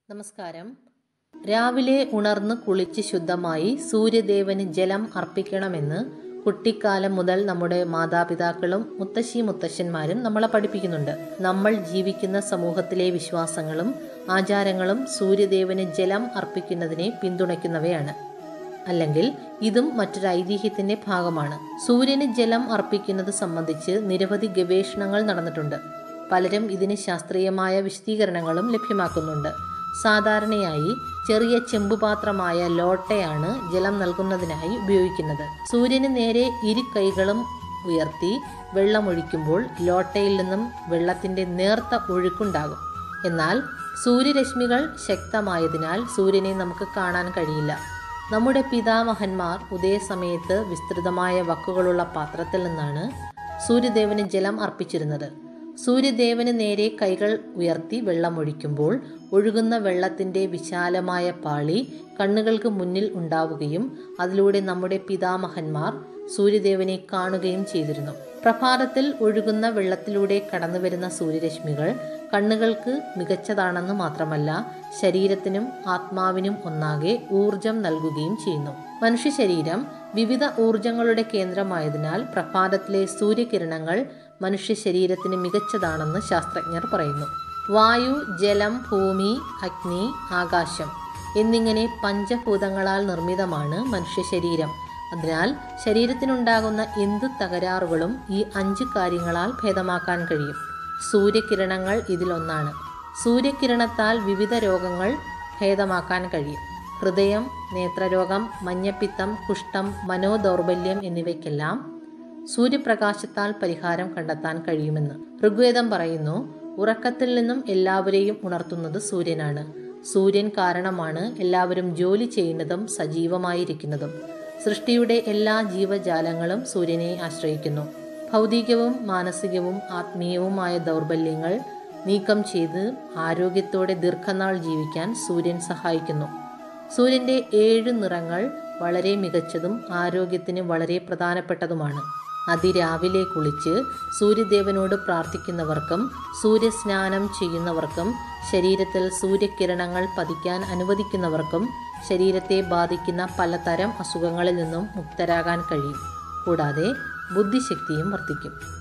നമസ്കാരം രാവിലെ ഉണർന്ന് കുളിച്ച് ശുദ്ധമായി സൂര്യദേവന് ജലം അർപ്പിക്കണമെന്ന് കുട്ടിക്കാലം മുതൽ നമ്മുടെ മാതാപിതാക്കളും മുത്തശ്ശി മുത്തശ്ശന്മാരും നമ്മളെ പഠിപ്പിക്കുന്നുണ്ട് നമ്മൾ ജീവിക്കുന്ന സമൂഹത്തിലെ വിശ്വാസങ്ങളും ആചാരങ്ങളും സൂര്യദേവന് ജലം അർപ്പിക്കുന്നതിനെ പിന്തുണയ്ക്കുന്നവയാണ് അല്ലെങ്കിൽ ഇതും മറ്റൊരു ഐതിഹ്യത്തിന്റെ ഭാഗമാണ് സൂര്യന് ജലം അർപ്പിക്കുന്നത് സംബന്ധിച്ച് നിരവധി ഗവേഷണങ്ങൾ നടന്നിട്ടുണ്ട് പലരും ഇതിന് ശാസ്ത്രീയമായ വിശദീകരണങ്ങളും ലഭ്യമാക്കുന്നുണ്ട് സാധാരണയായി ചെറിയ ചെമ്പുപാത്രമായ ലോട്ടയാണ് ജലം നൽകുന്നതിനായി ഉപയോഗിക്കുന്നത് സൂര്യന് നേരെ ഇരു കൈകളും ഉയർത്തി വെള്ളമൊഴിക്കുമ്പോൾ ലോട്ടയിൽ നിന്നും വെള്ളത്തിന്റെ നേർത്ത ഒഴുക്കുണ്ടാകും എന്നാൽ സൂര്യരശ്മികൾ ശക്തമായതിനാൽ സൂര്യനെ നമുക്ക് കാണാൻ കഴിയില്ല നമ്മുടെ പിതാമഹന്മാർ ഉദയസമയത്ത് വിസ്തൃതമായ വക്കുകളുള്ള പാത്രത്തിൽ നിന്നാണ് സൂര്യദേവന് ജലം അർപ്പിച്ചിരുന്നത് സൂര്യദേവന് നേരെ കൈകൾ ഉയർത്തി വെള്ളമൊഴിക്കുമ്പോൾ ഒഴുകുന്ന വെള്ളത്തിന്റെ വിശാലമായ പാളി കണ്ണുകൾക്ക് മുന്നിൽ ഉണ്ടാവുകയും അതിലൂടെ നമ്മുടെ പിതാമഹന്മാർ സൂര്യദേവനെ കാണുകയും ചെയ്തിരുന്നു പ്രഭാതത്തിൽ ഒഴുകുന്ന വെള്ളത്തിലൂടെ കടന്നുവരുന്ന സൂര്യരശ്മികൾ കണ്ണുകൾക്ക് മികച്ചതാണെന്ന് മാത്രമല്ല ശരീരത്തിനും ആത്മാവിനും ഒന്നാകെ ഊർജം നൽകുകയും ചെയ്യുന്നു മനുഷ്യ ശരീരം വിവിധ ഊർജങ്ങളുടെ കേന്ദ്രമായതിനാൽ പ്രഭാതത്തിലെ സൂര്യകിരണങ്ങൾ മനുഷ്യ ശരീരത്തിന് മികച്ചതാണെന്ന് ശാസ്ത്രജ്ഞർ പറയുന്നു വായു ജലം ഭൂമി അഗ്നി ആകാശം എന്നിങ്ങനെ പഞ്ചഭൂതങ്ങളാൽ നിർമ്മിതമാണ് മനുഷ്യ ശരീരം അതിനാൽ ശരീരത്തിനുണ്ടാകുന്ന എന്ത് തകരാറുകളും ഈ അഞ്ച് കാര്യങ്ങളാൽ ഭേദമാക്കാൻ കഴിയും സൂര്യകിരണങ്ങൾ ഇതിലൊന്നാണ് സൂര്യകിരണത്താൽ വിവിധ രോഗങ്ങൾ ഭേദമാക്കാൻ കഴിയും ഹൃദയം നേത്രരോഗം മഞ്ഞപ്പിത്തം കുഷ്ഠം മനോദൗർബല്യം എന്നിവയ്ക്കെല്ലാം സൂര്യപ്രകാശത്താൽ പരിഹാരം കണ്ടെത്താൻ കഴിയുമെന്ന് ഋഗ്വേദം പറയുന്നു ഉറക്കത്തിൽ നിന്നും എല്ലാവരെയും ഉണർത്തുന്നത് സൂര്യനാണ് സൂര്യൻ കാരണമാണ് എല്ലാവരും ജോലി ചെയ്യുന്നതും സജീവമായിരിക്കുന്നതും സൃഷ്ടിയുടെ എല്ലാ ജീവജാലങ്ങളും സൂര്യനെ ആശ്രയിക്കുന്നു ഭൗതികവും മാനസികവും ആത്മീയവുമായ ദൗർബല്യങ്ങൾ നീക്കം ചെയ്ത് ആരോഗ്യത്തോടെ ദീർഘനാൾ ജീവിക്കാൻ സൂര്യൻ സഹായിക്കുന്നു സൂര്യന്റെ ഏഴ് നിറങ്ങൾ വളരെ മികച്ചതും ആരോഗ്യത്തിന് വളരെ പ്രധാനപ്പെട്ടതുമാണ് അതിരാവിലെ കുളിച്ച് സൂര്യദേവനോട് പ്രാർത്ഥിക്കുന്നവർക്കും സൂര്യസ്നാനം ചെയ്യുന്നവർക്കും ശരീരത്തിൽ സൂര്യകിരണങ്ങൾ പതിക്കാൻ അനുവദിക്കുന്നവർക്കും ശരീരത്തെ ബാധിക്കുന്ന പലതരം അസുഖങ്ങളിൽ നിന്നും മുക്തരാകാൻ കഴിയും കൂടാതെ ബുദ്ധിശക്തിയും വർദ്ധിക്കും